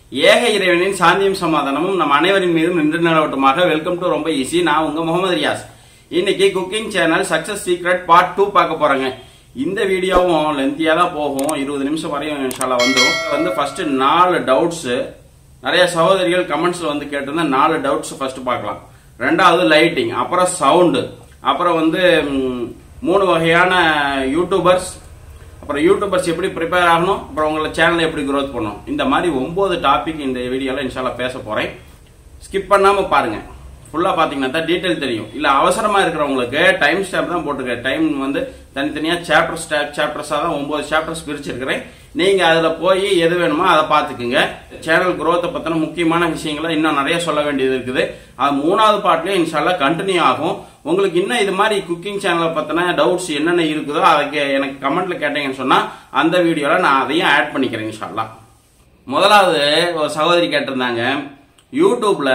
ஏக இறைவனின் சாந்தியும் சமாதானமும் நம் அனைவரின் மீதும் நின்று நிலவட்டுமாக வெல்கம் டு ரொம்ப ஈஸி நான் உங்க முகமது ரியாஸ் இன்னைக்கு cooking channel success secret part two பார்க்க போறேங்க இந்த வீடியோவும் லென்த்தியா தான் போகும் இருபது நிமிஷம் வரையும் இன்ஷால்லா வந்துடும் வந்து ஃபர்ஸ்ட் நாலு டவுட்ஸ் நிறைய சகோதரிகள் கமெண்ட்ஸ்ல வந்து கேட்டிருந்தா நாலு டவுட்ஸ் ஃபர்ஸ்ட் பார்க்கலாம் ரெண்டாவது லைட்டிங் அப்புறம் சவுண்டு அப்புறம் வந்து ம், மூணு வகையான யூடியூபர்ஸ் அப்புறம் யூடியூபர்ஸ் எப்படி ப்ரிப்பேர் ஆகணும் அப்புறம் உங்களை சேனலை எப்படி growth பண்ணணும் இந்த மாதிரி ஒன்பது டாபிக் இந்த வீடியோல இன்ஷால்லா பேச போறேன் ஸ்கிப் பண்ணாம பாருங்க ஃபுல்லா பாத்தீங்கன்னா தான் டீடைல் தெரியும் இல்ல அவசரமா இருக்கிறவங்களுக்கு டைம் ஸ்டாம்ப் தான் போட்டிருக்கேன் டைம் வந்து தனித்தனியா சாப்டர் சாப்டர்ஸா தான் ஒன்பது சாப்டர்ஸ் பிரிச்சிருக்கிறேன் நீங்க அதுல போய் எது வேணுமோ அதை பாத்துக்குங்க சேனல் growth பத்தின முக்கியமான விஷயங்களை இன்னும் நிறைய சொல்ல வேண்டியது இருக்குது அது மூணாவது பார்ட்லயே இன்ஷால்லா கண்டினியூ ஆகும் உங்களுக்கு இன்னும் இது மாதிரி குக்கிங் சேனலை பத்தின டவுட்ஸ் என்னென்ன இருக்குதோ அதுக்கு எனக்கு கமெண்ட்ல கேட்டீங்கன்னு சொன்னா அந்த வீடியோல நான் அதையும் ஆட் பண்ணிக்கிறேன் இன்ஷால்லா முதலாவது ஒரு சகோதரி கேட்டிருந்தாங்க யூடியூப்ல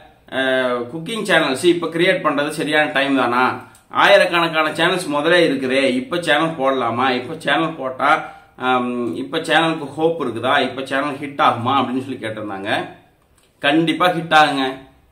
குக்கிங் சேனல்ஸ் இப்போ கிரியேட் பண்றது சரியான டைம் தானா ஆயிரக்கணக்கான சேனல்ஸ் முதல்ல இருக்குதே இப்போ சேனல் போடலாமா இப்போ சேனல் போட்டா ஆம், இப்போ சேனலுக்கு ஹோப் இருக்குதா இப்போ சேனல் ஹிட் ஆகுமா அப்படின்னு சொல்லி கேட்டிருந்தாங்க கண்டிப்பா ஹிட் ஆகுங்க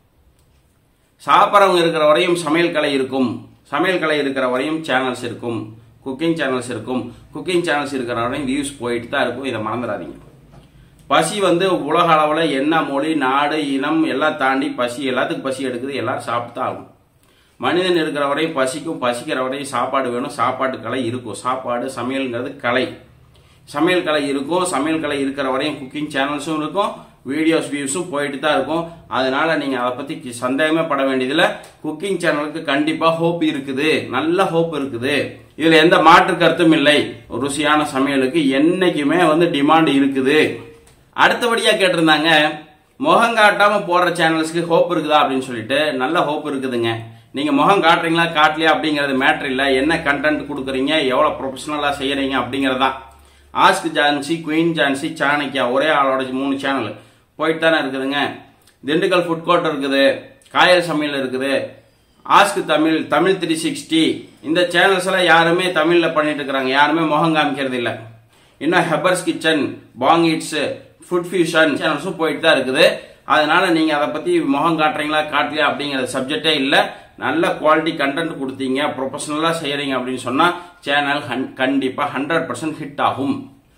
சாப்பிட்றவங்க இருக்கிற வரையும் சமையல் கலை இருக்கும் சமையல் கலை இருக்கிற வரையும் சேனல்ஸ் இருக்கும் குக்கிங் சேனல்ஸ் இருக்கும் குக்கிங் சேனல்ஸ் இருக்கிற வரையும் வியூஸ் போயிட்டு தான் இருக்கும் இதை மறந்துடாதீங்க பசி வந்து உலக அளவில் என்ன மொழி நாடு இனம் எல்லாம் தாண்டி பசி எல்லாத்துக்கும் பசி எடுக்குது எல்லாரும் சாப்பிட்டு தான் ஆகும் மனிதன் இருக்கிற வரையும் பசிக்கும் பசிக்கிற வரையும் சாப்பாடு வேணும் சாப்பாட்டு கலை இருக்கும் சாப்பாடு சமையல்ங்கிறது கலை சமையல் கலை இருக்கும் சமையல் கலை இருக்கிற வரையும் குக்கிங் சேனல்ஸும் இருக்கும் வீடியோஸ் வியூஸும் போயிட்டு தான் இருக்கும் அதனால நீங்க அதை பத்தி கி- சந்தேகமே பட வேண்டியதில்ல குக்கிங் சேனலுக்கு கண்டிப்பா ஹோப் இருக்குது நல்ல ஹோப் இருக்குது இதுல எந்த மாற்று கருத்தும் இல்லை ருசியான சமையலுக்கு என்னைக்குமே வந்து டிமாண்ட் இருக்குது அடுத்தபடியா கேட்டிருந்தாங்க முகம் காட்டாம போடுற சேனல்ஸ்க்கு ஹோப் இருக்குதா அப்படின்னு சொல்லிட்டு நல்ல ஹோப் இருக்குதுங்க நீங்க முகம் காட்டுறீங்களா காட்டலையா அப்படிங்கறது மேட்டர் இல்ல என்ன கண்டென்ட் கொடுக்குறீங்க எவ்வளவு ப்ரொஃபஷனலா செய்யறீங்க அப்படிங்கறதுதான் ஆஸ்க் ஜான்சி குயின் ஜான்சி சாணக்கியா ஒரே ஆளோட மூணு சேனல் போயிட்டு தானே இருக்குதுங்க திண்டுக்கல் ஃபுட் கோர்ட் இருக்குது காயல் சமையல் இருக்குது ask Tamil Tamil three sixty இந்த சேனல்ஸ் எல்லாம் யாருமே தமிழ்ல பண்ணிட்டு இருக்கிறாங்க யாருமே முகம் காமிக்கிறது இல்ல இன்னும் ஹெபர்ஸ் கிச்சன் பாங் இட்ஸ் ஃபுட் ஃபியூஷன் சேனல்ஸும் போயிட்டு தான் இருக்குது அதனால நீங்க அதை பத்தி முகம் காட்டுறீங்களா காட்டலையா அப்படிங்கிற சப்ஜெக்டே இல்ல நல்ல குவாலிட்டி கண்டென்ட் கொடுத்தீங்க ப்ரொஃபஷனலா செய்யறீங்க அப்படின்னு சொன்னா சேனல் கண்டிப்பா ஹண்ட்ரட் பர்சன்ட் ஹிட் ஆகும்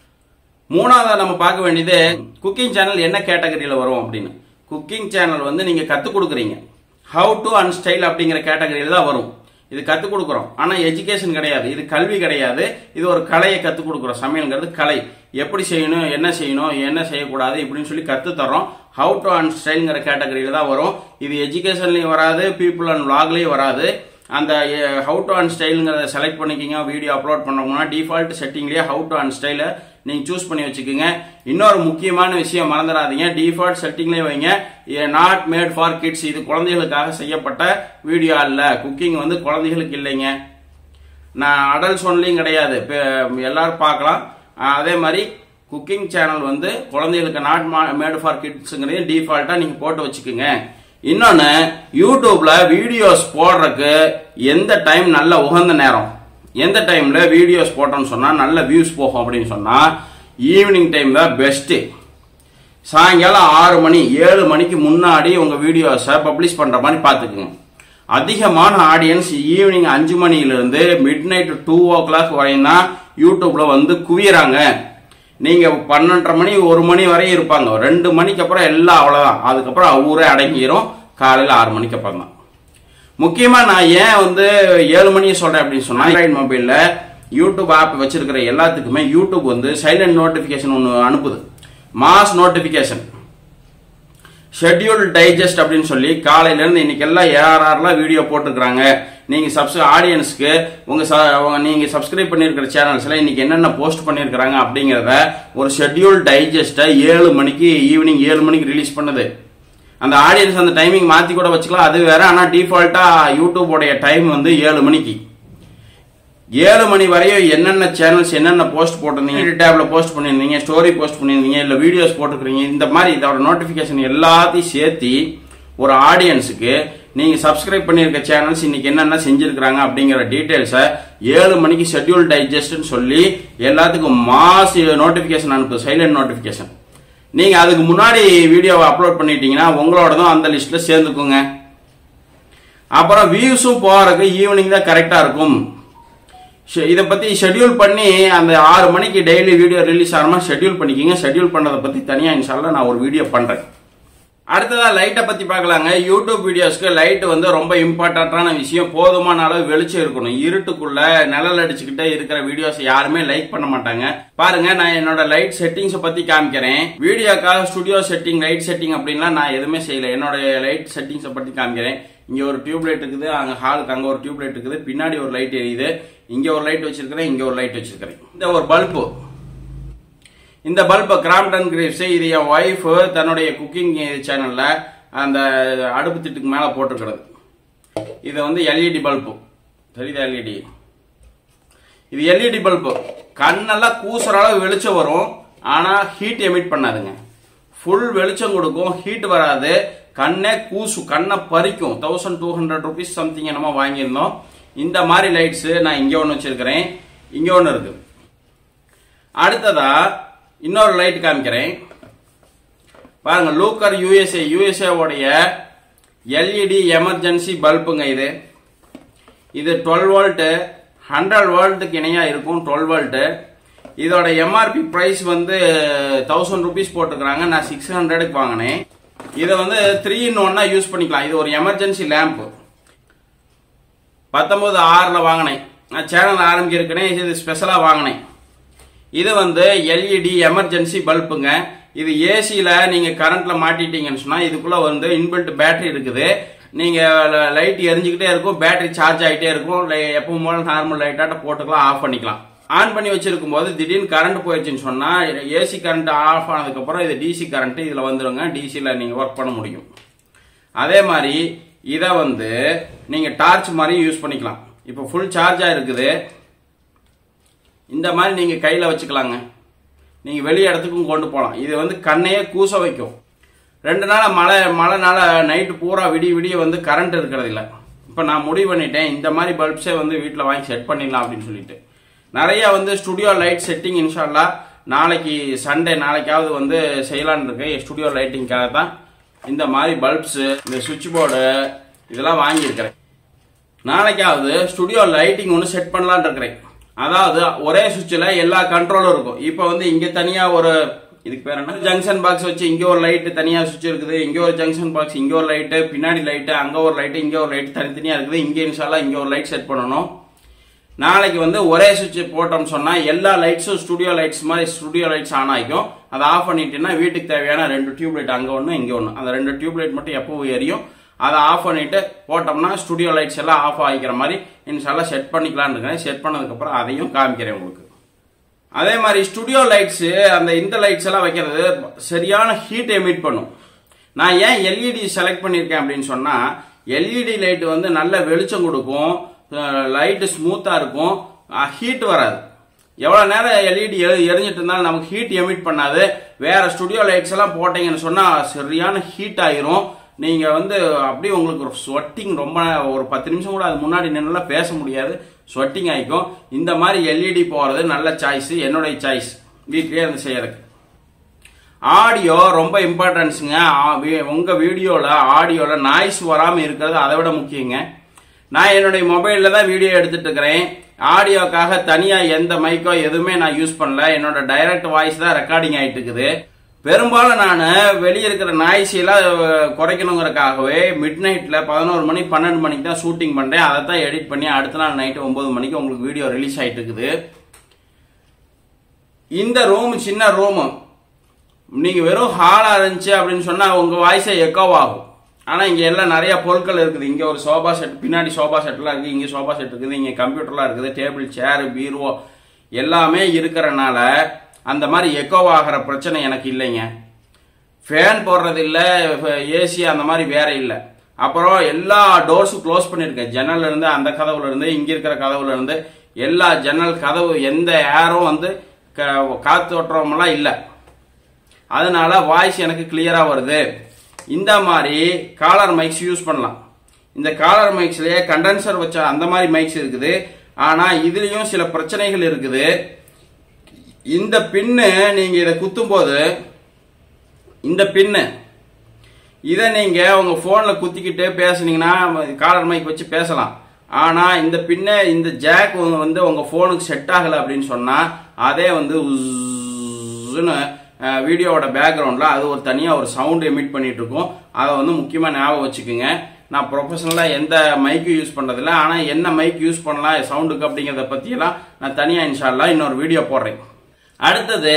மூணாவதா நம்ம பார்க்க வேண்டியது குக்கிங் சேனல் என்ன கேட்டகரியில வரும் அப்படின்னு குக்கிங் சேனல் வந்து நீங்க கத்துக் கொடுக்குறீங்க ஹவு டு அண்ட் ஸ்டைல் அப்படிங்கிற கேட்டகரியில தான் வரும் இது கத்துக் கொடுக்குறோம் ஆனா எஜுகேஷன் கிடையாது இது கல்வி கிடையாது இது ஒரு கலையை கத்துக் கொடுக்குறோம் சமையல்ங்கிறது கலை எப்படி செய்யணும் என்ன செய்யணும் என்ன செய்யக்கூடாது இப்படின்னு சொல்லி கத்து தர்றோம் ஹவு டு அண்ட் ஸ்டைல்ங்கிற கேட்டகரியில தான் வரும் இது எஜுகேஷன்லயும் வராது பீப்புள் அண்ட் vlogலயும் வராது அந்த ஹவு டு அண்ட் ஸ்டைலுங்கிறத செலக்ட் பண்ணிக்கிங்க வீடியோ அப்லோட் பண்ணோம்னா டிஃபால்ட் செட்டிங்லேயே ஹவு டு அண்ட் ஸ்டைலை நீங்கள் சூஸ் பண்ணி வச்சுக்கோங்க இன்னொரு முக்கியமான விஷயம் மறந்துடாதீங்க டிஃபால்ட் செட்டிங்லேயே வைங்க நாட் மேட் ஃபார் கிட்ஸ் இது குழந்தைகளுக்காக செய்யப்பட்ட வீடியோ அல்ல குக்கிங் வந்து குழந்தைகளுக்கு இல்லைங்க நான் அடல்ட்ஸ் ஒன்லியும் கிடையாது இப்ப எல்லாரும் பார்க்கலாம் அஹ் அதே மாதிரி குக்கிங் சேனல் வந்து குழந்தைகளுக்கு நாட் மேட் ஃபார் கிட்ஸுங்கிறதையும் டிஃபால்ட்டா நீங்க போட்டு வச்சுக்கோங்க இன்னொன்னு யூடியூப்ல வீடியோஸ் போடுறதுக்கு எந்த டைம் நல்ல உகந்த நேரம் எந்த டைம்ல வீடியோஸ் போட்டோம்னு சொன்னா நல்ல வியூஸ் போகும் அப்படின்னு சொன்னா ஈவினிங் டைம் தான் பெஸ்ட் சாயங்காலம் ஆறு மணி ஏழு மணிக்கு முன்னாடி உங்க வீடியோஸை பப்ளிஷ் பண்ற மாதிரி பாத்துக்குங்க அதிகமான ஆடியன்ஸ் ஈவினிங் அஞ்சு மணியிலிருந்து midnight two o'clock வரையும் தான் யூடியூப்ல வந்து குவியறாங்க நீங்க பன்னெண்டரை மணி ஒரு மணி வரையும் இருப்பாங்க ரெண்டு மணிக்கு அப்புறம் எல்லாம் அவ்வளவுதான் அதுக்கப்புறம் ஊரே அடங்கிரும் காலையில ஆறு மணிக்கு அப்புறம் தான் முக்கியமா நான் ஏன் வந்து ஏழு மணியை சொல்றேன் அப்படின்னு சொன்னா ஆண்ட்ராய்டு மொபைல்ல யூடியூப் ஆப் வச்சிருக்கிற எல்லாத்துக்குமே யூடியூப் வந்து சைலண்ட் நோட்டிபிகேஷன் ஒன்று அனுப்புது மாஸ் நோட்டிபிகேஷன் ஷெட்யூல் டைஜஸ்ட் அப்படின்னு சொல்லி காலையில இருந்து இன்னைக்கு எல்லாம் யார் யாரெல்லாம் வீடியோ போட்டுருக்காங்க நீங்க சப்ஸ்கிரை ஆடியன்ஸ்க்கு உங்க ச- உங்க நீங்க சப்ஸ்கிரைப் பண்ணிருக்கிற சேனல்ஸ்ல இன்னைக்கு என்னென்ன போஸ்ட் பண்ணிருக்காங்க அப்படிங்கறத ஒரு ஷெட்யூல் டைஜஸ்ட ஏழு மணிக்கு ஈவினிங் ஏழு மணிக்கு ரிலீஸ் பண்ணுது அந்த ஆடியன்ஸ் அந்த டைமிங் மாத்தி கூட வச்சுக்கலாம் அது வேற ஆனா டிஃபால்ட்டா யூடியூபோடைய டைம் வந்து ஏழு மணிக்கு ஏழு மணி வரையும் என்னென்ன சேனல்ஸ் என்னென்ன போஸ்ட் போட்டிருந்தீங்க டேப்ல போஸ்ட் பண்ணியிருந்தீங்க ஸ்டோரி போஸ்ட் பண்ணியிருந்தீங்க இல்ல வீடியோஸ் போட்டுக்கிறீங்க இந்த மாதிரி இதோட நோட்டிபிகேஷன் எல்லாத்தையும் சேர்த்து ஒரு ஆடியன்ஸுக்கு நீங்க சப்ஸ்கிரைப் பண்ணியிருக்க சேனல்ஸ் இன்னைக்கு என்னென்ன செஞ்சிருக்காங்க அப்படிங்கிற டீடைல்ஸை ஏழு மணிக்கு ஷெட்யூல் டைஜஸ்ட்னு சொல்லி எல்லாத்துக்கும் மாஸ் நோட்டிபிகேஷன் அனுப்புது சைலண்ட் நோட்டிபிகேஷன் நீங்க அதுக்கு முன்னாடி வீடியோவை அப்லோட் பண்ணிட்டீங்கன்னா உங்களோடதும் அந்த லிஸ்ட்ல சேர்ந்துக்குங்க அப்புறம் வியூஸும் போறதுக்கு ஈவினிங் தான் கரெக்டா இருக்கும் ஷெ- இதை பத்தி ஷெட்யூல் பண்ணி அந்த ஆறு மணிக்கு டெய்லி வீடியோ ரிலீஸ் ஆகிற மாதிரி ஷெட்யூல் பண்ணிக்கிங்க ஷெட்யூல் பண்ணதை பத்தி தனியா இன்ஷால்லா நான் ஒரு வீடியோ பண்றேன் அடுத்ததா லைட்டை பத்தி பார்க்கலாங்க யூடியூப் வீடியோஸ்க்கு லைட் வந்து ரொம்ப இம்பார்ட்டன்டான விஷயம் போதுமான அளவு வெளிச்சம் இருக்கணும் இருட்டுக்குள்ள நிழல் அடிச்சுக்கிட்டே இருக்கிற வீடியோஸ் யாருமே லைக் பண்ண மாட்டாங்க பாருங்க நான் என்னோட லைட் செட்டிங்ஸ் பத்தி காமிக்கிறேன் வீடியோக்காக ஸ்டுடியோ செட்டிங் லைட் செட்டிங் அப்படின்லாம் நான் எதுவுமே செய்யல என்னோட லைட் செட்டிங்ஸை பத்தி காமிக்கிறேன் இங்க ஒரு டியூப் லைட் இருக்குது அங்க ஹாலுக்கு அங்க ஒரு டியூப் லைட் இருக்குது பின்னாடி ஒரு லைட் எரியுது இங்க ஒரு லைட் வச்சிருக்கிறேன் இங்க ஒரு லைட் வச்சிருக்கிறேன் இந்த ஒரு பல்பு இந்த பல்பை கிராம்டன் கிரேப்ஸ் இது என் ஒய்ஃப் தன்னுடைய குக்கிங் சேனல்ல அந்த அடுப்பு திட்டுக்கு மேல போட்டிருக்கிறது இது வந்து எல்இடி பல்பு தெரியுதா எல்இடி இது எல்இடி பல்பு கண்ணெல்லாம் கூசுற அளவு வெளிச்சம் வரும் ஆனா ஹீட் எமிட் பண்ணாதுங்க ஃபுல் வெளிச்சம் கொடுக்கும் ஹீட் வராது கண்ணே கூசு கண்ணை பறிக்கும் thousand two hundred rupees something என்னமோ வாங்கியிருந்தோம் இந்த மாதிரி லைட்ஸ் நான் இங்க ஒன்று வச்சிருக்கிறேன் இங்க ஒன்று இருக்கு அடுத்ததா இன்னொரு லைட் காமிக்கிறேன் பாருங்க லூக்கர் யூஎஸ்ஏ யூஎஸ்ஏ உடைய எல்இடி எமர்ஜென்சி பல்புங்க இது இது டுவெல் வோல்ட் ஹண்ட்ரட் வோல்ட்டுக்கு இணையா இருக்கும் டுவெல் வோல்ட் இதோட எம்ஆர்பி பிரைஸ் வந்து தௌசண்ட் ருபீஸ் போட்டுக்கிறாங்க நான் சிக்ஸ் ஹண்ட்ரடுக்கு வாங்கினேன் இதை வந்து த்ரீ இன் ஒன்னா யூஸ் பண்ணிக்கலாம் இது ஒரு எமர்ஜென்சி லேம்ப் பத்தொன்பது ஆறுல வாங்கினேன் நான் சேனல் ஆரம்பிக்கிறேன் இது ஸ்பெஷலா வாங்கினேன் இது வந்து எல்இடி எமர்ஜென்சி பல்புங்க இது ஏசில நீங்க கரண்ட்ல மாட்டிட்டீங்கன்னு சொன்னா இதுக்குள்ள வந்து இன்பில்ட் பேட்டரி இருக்குது நீங்க லைட் எரிஞ்சுக்கிட்டே இருக்கும் பேட்டரி சார்ஜ் ஆகிட்டே இருக்கும் லை- எப்பவும் போல நார்மல் லைட்டாட்ட போட்டுக்கலாம் ஆஃப் பண்ணிக்கலாம் ஆன் பண்ணி வச்சிருக்கும் போது திடீர்னு கரண்ட் போயிடுச்சுன்னு சொன்னா ஏசி கரண்ட் ஆஃப் ஆனதுக்கு அப்புறம் இது டிசி கரண்ட் இதுல வந்துருங்க டிசில நீங்க ஒர்க் பண்ண முடியும் அதே மாதிரி இதை வந்து நீங்க டார்ச் மாதிரி யூஸ் பண்ணிக்கலாம் இப்போ ஃபுல் சார்ஜா இருக்குது இந்த மாதிரி நீங்க கையில வச்சுக்கலாங்க நீங்க வெளி இடத்துக்கும் கொண்டு போகலாம் இது வந்து கண்ணையே கூச வைக்கும் ரெண்டு நாள் மழை மழைனால நைட்டு பூரா விடிய விடிய வந்து கரண்ட் இருக்கிறது இல்ல இப்போ நான் முடிவு பண்ணிட்டேன் இந்த மாதிரி பல்ப்ஸே வந்து வீட்டில் வாங்கி செட் பண்ணிடலாம் அப்படின்னு சொல்லிட்டு நிறைய வந்து ஸ்டுடியோ லைட் செட்டிங் இன்ஷால்லா நாளைக்கு சண்டே நாளைக்காவது வந்து செய்யலான்னு இருக்கேன் ஸ்டுடியோ லைட்டிங்காக தான் இந்த மாதிரி பல்ப்ஸ் இந்த சுவிட்ச் போர்டு இதெல்லாம் வாங்கியிருக்கிறேன் நாளைக்காவது ஸ்டுடியோ லைட்டிங் ஒன்று செட் பண்ணலாம்னு இருக்கிறேன் அதாவது ஒரே சுவிட்சில் எல்லா கண்ட்ரோலும் இருக்கும் இப்போ வந்து இங்க தனியா ஒரு இதுக்கு பேர் என்ன ஜங்ஷன் பாக்ஸ் வச்சு இங்க ஒரு லைட் தனியா சுவிட்ச் இருக்குது இங்க ஒரு ஜங்ஷன் பாக்ஸ் இங்க ஒரு லைட்டு பின்னாடி லைட்டு அங்க ஒரு லைட்டு இங்க ஒரு லைட் தனித்தனியா இருக்குது இங்க இன்ஷால்லா இங்க ஒரு லைட் செட் பண்ணணும் நாளைக்கு வந்து ஒரே சுவிட்ச் போட்டோம்னு சொன்னா எல்லா லைட்ஸும் ஸ்டுடியோ லைட்ஸ் மாதிரி ஸ்டுடியோ லைட்ஸ் ஆன் ஆகிக்கும் அதை ஆஃப் பண்ணிட்டீங்கன்னா வீட்டுக்கு தேவையான ரெண்டு டியூப் லைட் அங்க ஒன்று இங்க ஒன்று அந்த ரெண்டு டியூப் லைட் மட்டும் எப்பவும் எரியும் அதை ஆஃப் பண்ணிட்டு போட்டோம்னா ஸ்டுடியோ லைட்ஸ் எல்லாம் ஆஃப் ஆகிக்கிற மாதிரி இன்ஷால்லா செட் பண்ணிக்கலாம்னு இருக்கேன் செட் பண்ணதுக்கு அப்புறம் அதையும் காமிக்கிறேன் உங்களுக்கு அதே மாதிரி ஸ்டுடியோ லைட்ஸ் அந்த இந்த லைட்ஸ் எல்லாம் வைக்கிறது சரியான ஹீட் எமிட் பண்ணும் நான் ஏன் எல்இடி செலக்ட் பண்ணியிருக்கேன் அப்படின்னு சொன்னா எல்இடி லைட் வந்து நல்ல வெளிச்சம் கொடுக்கும் லைட் ஸ்மூத்தா இருக்கும் ஹீட் வராது எவ்வளவு நேரம் எல்இடி எரிஞ்சிட்டு இருந்தாலும் நமக்கு ஹீட் எமிட் பண்ணாது வேற ஸ்டுடியோ லைட்ஸ் எல்லாம் போட்டீங்கன்னு சொன்னா சரியான ஹீட் ஆயிரும் நீங்க வந்து அப்படியே உங்களுக்கு ஒரு ஸ்வெட்டிங் ரொம்ப ஒரு பத்து நிமிஷம் கூட அது முன்னாடி நின்னுலாம் பேச முடியாது ஸ்வெட்டிங் ஆயிக்கும் இந்த மாதிரி எல்இடி போறது நல்ல சாய்ஸ் என்னுடைய சாய்ஸ் வீட்லயே இருந்து செய்யறதுக்கு ஆடியோ ரொம்ப இம்பார்ட்டன்ஸுங்க ஆ- வி- உங்க வீடியோல ஆடியோல நாய்ஸ் வராம இருக்கிறது அதை விட முக்கியங்க நான் என்னுடைய மொபைல்ல தான் வீடியோ எடுத்துட்டு இருக்கிறேன் ஆடியோக்காக தனியா எந்த மைக்கோ எதுவுமே நான் யூஸ் பண்ணல என்னோட டைரக்ட் வாய்ஸ் தான் ரெக்கார்டிங் ஆயிட்டு இருக்குது பெரும்பாலும் நான் வெளியே இருக்கிற நாய்ஸ் எல்லாம் அஹ், குறைக்கணுங்கிறதுக்காகவே மிட் நைட்ல பதினோரு மணி பன்னெண்டு மணிக்கு தான் ஷூட்டிங் பண்றேன் அதை தான் எடிட் பண்ணி அடுத்த நாள் நைட்டு ஒன்பது மணிக்கு உங்களுக்கு வீடியோ ரிலீஸ் ஆயிட்டு இருக்குது இந்த ரூம் சின்ன ரூம் நீங்க வெறும் ஹாலா இருந்துச்சு அப்படின்னு சொன்னா உங்க வாய்ஸே எக்கோ ஆகும் ஆனா இங்க எல்லாம் நிறைய பொருட்கள் இருக்குது இங்க ஒரு சோபா செட் பின்னாடி சோபா செட்லாம் இருக்கு இங்க சோபா செட் இருக்குது இங்க கம்ப்யூட்டர்லாம் இருக்குது டேபிள் சேர் பீரோ எல்லாமே இருக்கிறனால அந்த மாதிரி எக்கோ ஆகிற பிரச்சனை எனக்கு இல்லைங்க ஃபேன் போடுறது இல்ல ஏசி அந்த மாதிரி வேற இல்ல அப்புறம் எல்லா டோர்ஸும் க்ளோஸ் பண்ணிருக்கேன் ஜன்னல்ல இருந்து அந்த கதவுல இருந்து இங்க இருக்கிற கதவுல இருந்து எல்லா ஜன்னல் கதவு எந்த ஏரும் வந்து க- காத்தோட்டமெல்லாம் இல்ல அதனால வாய்ஸ் எனக்கு கிளியரா வருது இந்த மாதிரி காலர் மைக்ஸ் யூஸ் பண்ணலாம் இந்த காலர் மைக்ஸ்லயே கண்டென்சர் வச்ச அந்த மாதிரி மைக்ஸ் இருக்குது ஆனா இதுலயும் சில பிரச்சனைகள் இருக்குது இந்த பின்னு நீங்க இதை குத்தும் போது இந்த பின்னு இதை நீங்க உங்க போன்ல குத்திக்கிட்டு பேசுனீங்கன்னா காலர் மைக் வச்சு பேசலாம் ஆனா இந்த பின்ன இந்த ஜாக் வந்து உங்க போனுக்கு செட் ஆகல அப்படின்னு சொன்னா அதே வந்து உஸ்ஸுன்னு, அஹ், வீடியோவோட பேக்ரவுண்ட்ல அது ஒரு தனியா ஒரு சவுண்ட் எமிட் பண்ணிட்டு இருக்கும் அதை வந்து முக்கியமா ஞாபகம் வச்சுக்கோங்க நான் ப்ரொஃபஷனலா எந்த மைக்கு யூஸ் பண்றதில்ல ஆனா என்ன மைக் யூஸ் பண்ணலாம் சவுண்டுக்கு அப்படிங்கறத பத்தி எல்லாம் நான் தனியா இன்ஷால்லா இன்னொரு வீடியோ போடுறேன் அடுத்தது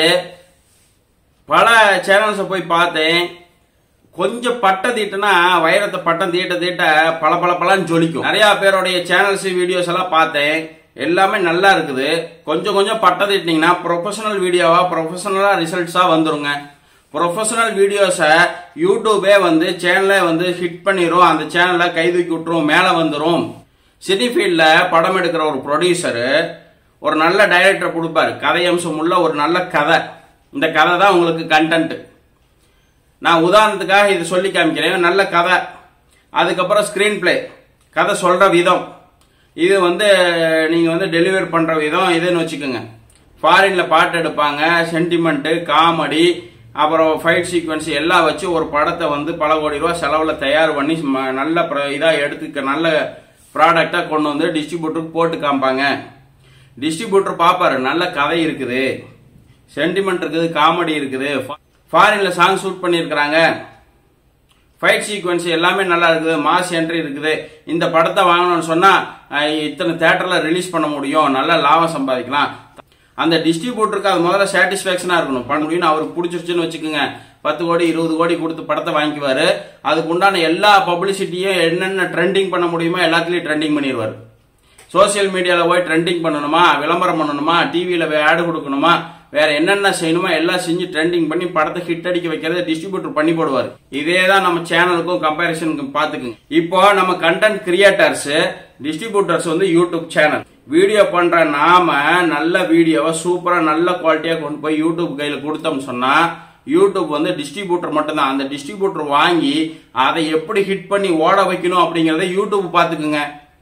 பல சேனல்ஸை போய் பார்த்தேன் கொஞ்சம் பட்டம் தீட்டுனா வைரத்தை பட்டம் தீட்ட தீட்ட பல பல பலன்னு ஜொலிக்கும் நிறைய பேருடைய சேனல்ஸ் வீடியோஸ் எல்லாம் பார்த்தேன் எல்லாமே நல்லா இருக்குது கொஞ்சம் கொஞ்சம் பட்டம் தீட்டினீங்கன்னா ப்ரொஃபஷனல் வீடியோவா ப்ரொஃபஷனலா ரிசல்ட்ஸா வந்துருங்க ப்ரொஃபஷனல் வீடியோஸை யூடியூபே வந்து சேனலை வந்து ஹிட் பண்ணிரும் அந்த சேனலை கை தூக்கி விட்டுரும் மேலே வந்துரும் சினி ஃபீல்டில் படம் எடுக்கிற ஒரு ப்ரொடியூசரு ஒரு நல்ல டைரக்டர் கொடுப்பாரு கதை அம்சம் உள்ள ஒரு நல்ல கதை இந்த கதை தான் உங்களுக்கு கண்டென்ட் நான் உதாரணத்துக்காக இது சொல்லி காமிக்கிறேன் நல்ல கதை அதுக்கப்புறம் ஸ்கிரீன் பிளே கதை சொல்ற விதம் இது வந்து நீங்க வந்து டெலிவரி பண்ற விதம் இதுன்னு வச்சுக்கோங்க ஃபாரின்ல பாட்டு எடுப்பாங்க சென்டிமெண்ட் காமெடி அப்புறம் ஃபைட் சீக்வன்ஸ் எல்லாம் வச்சு ஒரு படத்தை வந்து பல கோடி ரூபாய் செலவுல தயார் பண்ணி ம- நல்ல பிர- இதா எடுத்துக்க நல்ல ப்ராடக்டா கொண்டு வந்து டிஸ்ட்ரிபியூட்டருக்கு போட்டு காமிப்பாங்க டிஸ்ட்ரிபியூட்டர் பாப்பாரு நல்ல கதை இருக்குது சென்டிமெண்ட் இருக்குது காமெடி இருக்குது ஃபாரின்ல சாங் ஷூட் பண்ணியிருக்கிறாங்க ஃபைட் சீக்வன்ஸ் எல்லாமே நல்லா இருக்குது மாஸ் என்ட்ரி இருக்குது இந்த படத்தை வாங்கணும்னு சொன்னா அஹ், இத்தனை தேட்டர்ல ரிலீஸ் பண்ண முடியும் நல்ல லாபம் சம்பாதிக்கலாம் அந்த டிஸ்ட்ரிபியூட்டருக்கு அது முதல்ல சாட்டிஸ்பாக்சனா இருக்கணும் பண்ண முடியும்னு அவருக்கு பிடிச்சிருச்சுன்னு வச்சுக்கோங்க பத்து கோடி இருபது கோடி கொடுத்து படத்தை வாங்கிக்குவாரு அதுக்கு உண்டான எல்லா பப்ளிசிட்டியும் என்னென்ன ட்ரெண்டிங் பண்ண முடியுமோ எல்லாத்துலயும் ட்ரெண்டிங் பண்ணிடுவாரு சோஷியல் மீடியால போய் ட்ரெண்டிங் பண்ணணுமா விளம்பரம் பண்ணணுமா டிவியில ஆடு கொடுக்கணுமா வேற என்னென்ன செய்யணுமோ எல்லாம் செஞ்சு ட்ரெண்டிங் பண்ணி படத்தை ஹிட் அடிக்க வைக்கிறத டிஸ்ட்ரிபியூட்டர் பண்ணி போடுவார் இதே தான் நம்ம சேனலுக்கும் கம்பேரிசனுக்கும் பாத்துக்குங்க இப்போ நம்ம கண்டென்ட் கிரியேட்டர்ஸ் டிஸ்ட்ரிபியூட்டர்ஸ் வந்து யூடியூப் சேனல் வீடியோ பண்ற நாம நல்ல வீடியோவை சூப்பரா நல்ல குவாலிட்டியா கொண்டு போய் யூடியூப் கையில கொடுத்தோம்னு சொன்னா யூடியூப் வந்து டிஸ்ட்ரிபியூட்டர் மட்டும்தான் அந்த டிஸ்ட்ரிபியூட்டர் வாங்கி அதை எப்படி ஹிட் பண்ணி ஓட வைக்கணும் அப்படிங்கறத யூடியூப் பாத்துக்குங்க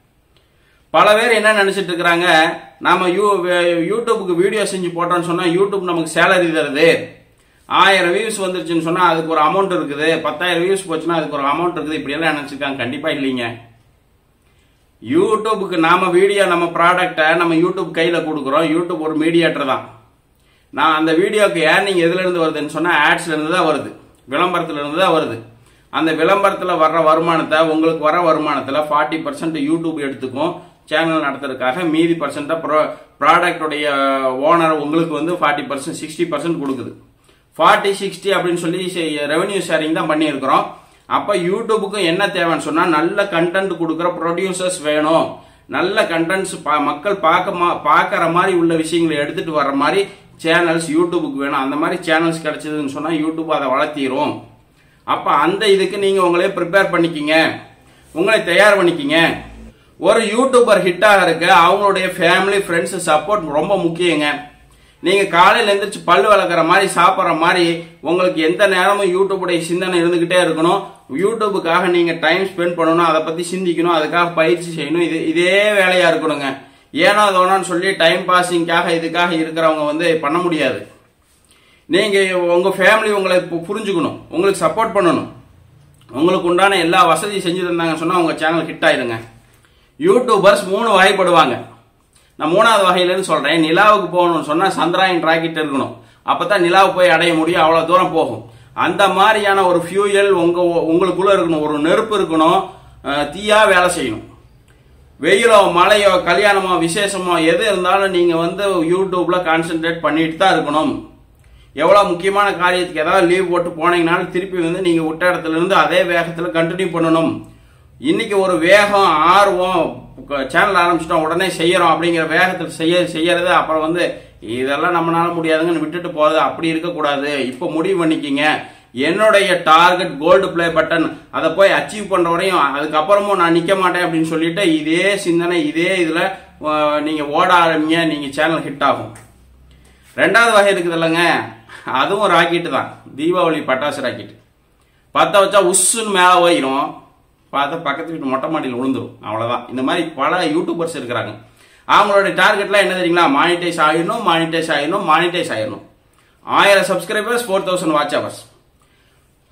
பல பேர் என்ன நினைச்சிட்டு இருக்கிறாங்க நாம யூ வே- யூடியூபுக்கு வீடியோ செஞ்சு போட்டோம்னு சொன்னா யூடியூப் நமக்கு சேலரி தருது ஆயிரம் வியூஸ் வந்துருச்சுன்னு சொன்னா அதுக்கு ஒரு அமௌண்ட் இருக்குது பத்தாயிரம் வியூஸ் போச்சுன்னா அதுக்கு ஒரு அமௌண்ட் இருக்குது இப்படி எல்லாம் நினைச்சிருக்காங்க கண்டிப்பா இல்லைங்க யூடியூபுக்கு நாம வீடியோ நம்ம ப்ராடக்டை நம்ம யூடியூப் கையில கொடுக்குறோம் யூடியூப் ஒரு மீடியேட்டர் தான் நான் அந்த வீடியோக்கு ஏர்னிங் எதுல இருந்து வருதுன்னு சொன்னா ஆட்ஸ்ல இருந்து தான் வருது விளம்பரத்துல இருந்து தான் வருது அந்த விளம்பரத்துல வர்ற வருமானத்தை உங்களுக்கு வர வருமானத்துல ஃபார்ட்டி பர்சன்ட் யூடியூப் எடுத்துக்கும் சேனல் நடத்துறதுக்காக மீதி பர்சன்டா ப்ராடக்டோடைய ஓனர் உங்களுக்கு வந்து ஃபார்ட்டி பர்சன்ட் சிக்ஸ்டி பர்சன்ட் கொடுக்குது ஃபார்ட்டி சிக்ஸ்டி அப்படின்னு சொல்லி ரெவன்யூ ஷேரிங் தான் பண்ணியிருக்கிறோம் அப்ப யூடியூபுக்கும் என்ன தேவைன்னு சொன்னா நல்ல கண்டென்ட் கொடுக்குற ப்ரொடியூசர்ஸ் வேணும் நல்ல கண்டென்ட்ஸ் மக்கள் பார்க்க மா- பார்க்கற மாதிரி உள்ள விஷயங்களை எடுத்துட்டு வர்ற மாதிரி சேனல்ஸ் யூடியூபுக்கு வேணும் அந்த மாதிரி சேனல்ஸ் கிடைச்சதுன்னு சொன்னா யூடியூப் அதை வளர்த்திரும் அப்ப அந்த இதுக்கு நீங்க உங்களே ப்ரிப்பேர் பண்ணிக்கிங்க உங்களை தயார் பண்ணிக்கிங்க ஒரு யூடியூபர் ஹிட் ஆகிறதுக்கு அவங்களுடைய ஃபேமிலி ஃப்ரெண்ட்ஸ் சப்போர்ட் ரொம்ப முக்கியங்க நீங்க காலையில எந்திரிச்சு பல்லு வளர்க்குற மாதிரி சாப்பிட்ற மாதிரி உங்களுக்கு எந்த நேரமும் யூடியூபுடைய சிந்தனை இருந்துகிட்டே இருக்கணும் யூடியூபுக்காக நீங்க டைம் ஸ்பெண்ட் பண்ணணும் அதை பத்தி சிந்திக்கணும் அதுக்காக பயிற்சி செய்யணும் இது இதே வேலையா இருக்கணுங்க ஏனோ தோணுன்னு சொல்லி டைம் பாசிங்காக இதுக்காக இருக்கிறவங்க வந்து பண்ண முடியாது நீங்க உங்க ஃபேமிலி உங்களை பு- புரிஞ்சுக்கணும் உங்களுக்கு சப்போர்ட் பண்ணணும் உங்களுக்கு உண்டான எல்லா வசதியும் செஞ்சு தந்தாங்கன்னு சொன்னா உங்க சேனல் ஹிட் ஆயிருங்க யூடியூபர்ஸ் மூணு வகைப்படுவாங்க நான் மூணாவது வகையிலன்னு சொல்றேன் நிலாவுக்கு போகணும்னு சொன்னா சந்திராயன் ராக்கெட் இருக்கணும் அப்பதான் நிலாவு போய் அடைய முடியும் அவ்வளவு தூரம் போகும் அந்த மாதிரியான ஒரு ஃபியூயல் உங்க உங்களுக்குள்ள இருக்கணும் ஒரு நெருப்பு இருக்கணும் அஹ், தீயா வேலை செய்யணும் வெயிலோ மழையோ கல்யாணமோ விசேஷமோ எது இருந்தாலும் நீங்க வந்து யூடியூப்ல கான்சென்ட்ரேட் பண்ணிட்டு தான் இருக்கணும் எவ்வளவு முக்கியமான காரியத்துக்கு ஏதாவது லீவ் போட்டு போனீங்கனாலும் திருப்பி வந்து நீங்க விட்ட இடத்துல இருந்து அதே வேகத்துல கண்டினியூ பண்ணணும் இன்னைக்கு ஒரு வேகம் ஆர்வம் சேனல் ஆரம்பிச்சிட்டோம் உடனே செய்யறோம் அப்படிங்கிற வேகத்தில் செய்ய செய்யறது அப்புறம் வந்து இதெல்லாம் நம்மளால முடியாதுங்கன்னு விட்டுட்டு போறது அப்படி இருக்கக்கூடாது இப்போ முடிவு பண்ணிக்கிங்க என்னுடைய டார்கெட் கோல்டு ப்ளே பட்டன் அதை போய் அச்சீவ் பண்ற வரையும் அதுக்கப்புறமும் நான் நிக்க மாட்டேன் அப்படின்னு சொல்லிட்டு இதே சிந்தனை இதே இதுல அஹ், நீங்க ஓட ஆரம்பிங்க நீங்க சேனல் ஹிட் ஆகும் ரெண்டாவது வகை இருக்குது இல்லைங்க அதுவும் ராக்கெட்டு தான் தீபாவளி பட்டாசு ராக்கெட் பற்ற வச்சா உஸ்ஸுன்னு மேலே போயிடும் பார்த்தா பக்கத்து வீட்டு மொட்டை மாடியில் விழுந்துரும் அவ்வளோதான் இந்த மாதிரி பல யூடியூபர்ஸ் இருக்கிறாங்க அவங்களுடைய டார்கெட்லாம் என்ன தெரியுங்களா மானிட்டைஸ் ஆயிடணும் மானிட்டைஸ் ஆயிடணும் மானிட்டைஸ் ஆயிடணும் ஆயிரம் subscribers four thousand watch hours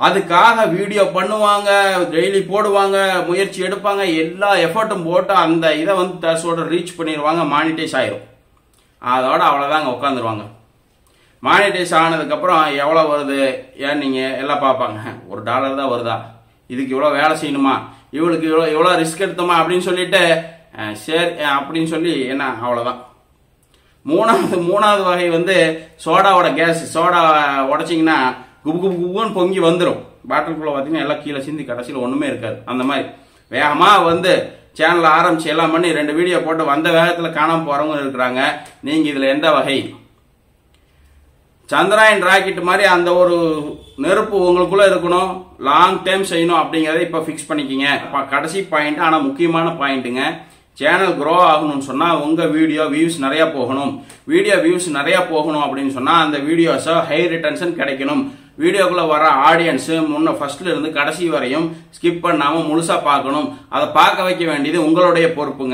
அதுக்காக வீடியோ பண்ணுவாங்க டெய்லி போடுவாங்க முயற்சி எடுப்பாங்க எல்லா எஃபர்ட்டும் போட்டு அந்த இதை வந்து தர்ஸோட ரீச் பண்ணிடுவாங்க மானிட்டைஸ் ஆயிரும் அதோட அவ்வளோதாங்க உட்காந்துருவாங்க மானிட்டைஸ் ஆனதுக்கப்புறம் எவ்வளோ வருது ஏன் நீங்கள் எல்லாம் பார்ப்பாங்க ஒரு டாலர் தான் வருதா இதுக்கு இவ்வளோ வேலை செய்யணுமா இவளுக்கு இவ்வளோ இவ்வளோ ரிஸ்க் எடுத்தோமா அப்படின்னு சொல்லிட்டு அஹ், சரி அஹ், அப்படின்னு சொல்லி என்ன அவ்வளோதான் மூணாவது மூணாவது வகை வந்து சோடாவோட கேஸ் சோடா உடைச்சிங்கன்னா குபு குபு குபுன்னு பொங்கி வந்துடும் பாட்டிலுக்குள்ள பார்த்தீங்கன்னா எல்லாம் கீழே சிந்தி கடைசியில் ஒன்றுமே இருக்காது அந்த மாதிரி வேகமாக வந்து சேனல் ஆரம்பிச்சு எல்லாம் பண்ணி ரெண்டு வீடியோ போட்டு வந்த வேகத்தில் காணாமல் போகிறவங்க இருக்கிறாங்க நீங்கள் இதில் எந்த வகை சந்திராயன் ராக்கெட் மாதிரி அந்த ஒரு நெருப்பு உங்களுக்குள்ள இருக்கணும் லாங் டைம் செய்யணும் அப்படிங்கறத இப்ப ஃபிக்ஸ் பண்ணிக்கிங்க அப்ப கடைசி பாயிண்ட் ஆனா முக்கியமான பாயிண்ட்டுங்க சேனல் grow ஆகணும்னு சொன்னா உங்க வீடியோ வியூஸ் நிறைய போகணும் வீடியோ வியூஸ் நிறைய போகணும் அப்படின்னு சொன்னா அந்த வீடியோஸை ஹை ரிட்டன்ஷன் கிடைக்கணும் வீடியோக்குள்ள வர ஆடியன்ஸ் முன்ன ஃபர்ஸ்ட்ல இருந்து கடைசி வரையும் ஸ்கிப் பண்ணாம முழுசா பார்க்கணும் அதை பார்க்க வைக்க வேண்டியது உங்களுடைய பொறுப்புங்க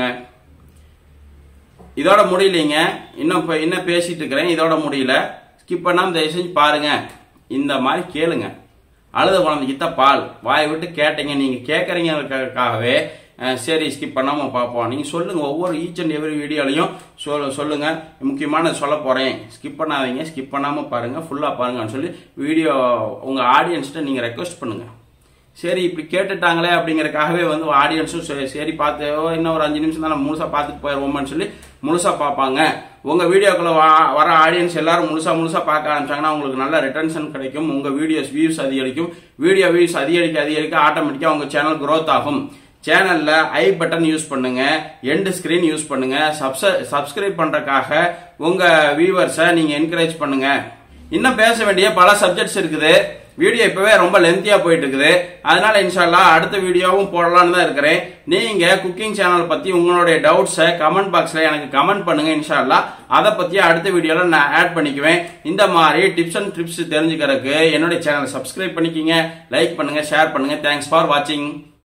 இதோட முடியலைங்க இன்னும் இப்ப இன்னும் பேசிட்டு இருக்கிறேன் இதோட முடியல ஸ்கிப் பண்ணாம தயவு செஞ்சு பாருங்க இந்த மாதிரி கேளுங்க அழுத குழந்தைக்கு தான் பால் வாய் விட்டு கேட்டீங்க நீங்க கேட்கறீங்களுக்காகவே அஹ், சரி ஸ்கிப் பண்ணாம பார்ப்போம் நீங்க சொல்லுங்க ஒவ்வொரு ஈச் அண்ட் எவ்ரி வீடியோலையும் சொல் சொல்லுங்க முக்கியமான சொல்ல போறேன் ஸ்கிப் பண்ணாதீங்க ஸ்கிப் பண்ணாம பாருங்க ஃபுல்லா பாருங்கன்னு சொல்லி வீடியோ உங்க ஆடியன்ஸ்கிட்ட நீங்க ரெக்வஸ்ட் பண்ணுங்க சரி இப்படி கேட்டுட்டாங்களே அப்படிங்கறக்காகவே வந்து ஆடியன்ஸும் சரி- சரி பார்த்து ஓ, இன்னும் ஒரு அஞ்சு நிமிஷம் தான் நம்ம முழுசா பார்த்துட்டு போயிடுவோம்னு சொல்லி முழுசா பார்ப்பாங்க உங்க வீடியோக்குள்ள வா- வர ஆடியன்ஸ் எல்லாரும் முழுசா முழுசா பார்க்க ஆரம்பிச்சாங்கன்னா உங்களுக்கு நல்ல ரிட்டன்ஷன் கிடைக்கும் உங்க வீடியோஸ் வியூஸ் அதிகரிக்கும் வீடியோ வியூஸ் அதிகரிக்க அதிகரிக்க ஆட்டோமேட்டிக்கா உங்க சேனல் growth ஆகும் சேனல்ல ஐ பட்டன் யூஸ் பண்ணுங்க எண்ட் ஸ்கிரீன் யூஸ் பண்ணுங்க சப்ஸ்கிரைப் பண்றதுக்காக உங்க வியூவர்ஸை நீங்க என்கரேஜ் பண்ணுங்க இன்னும் பேச வேண்டிய பல சப்ஜெக்ட்ஸ் இருக்குது வீடியோ இப்பவே ரொம்ப லென்த்தியா போயிட்டு இருக்குது அதனால இன்ஷால்லா அடுத்த வீடியோவும் போடலாம்னு தான் இருக்கிறேன் நீங்க குக்கிங் சேனல் பத்தி உங்களுடைய டவுட்ஸை கமெண்ட் பாக்ஸ்ல எனக்கு கமெண்ட் பண்ணுங்க இன்ஷால்லா அதை பத்தி அடுத்த வீடியோல நான் ஆட் பண்ணிக்குவேன் இந்த மாதிரி டிப்ஸ் அண்ட் ட்ரிப்ஸ் தெரிஞ்சுக்கிறதுக்கு என்னுடைய சேனலை சப்ஸ்கிரைப் பண்ணிக்கிங்க லைக் பண்ணுங்க ஷேர் பண்ணுங்க தேங்க்ஸ் ஃபார் வாட்சிங்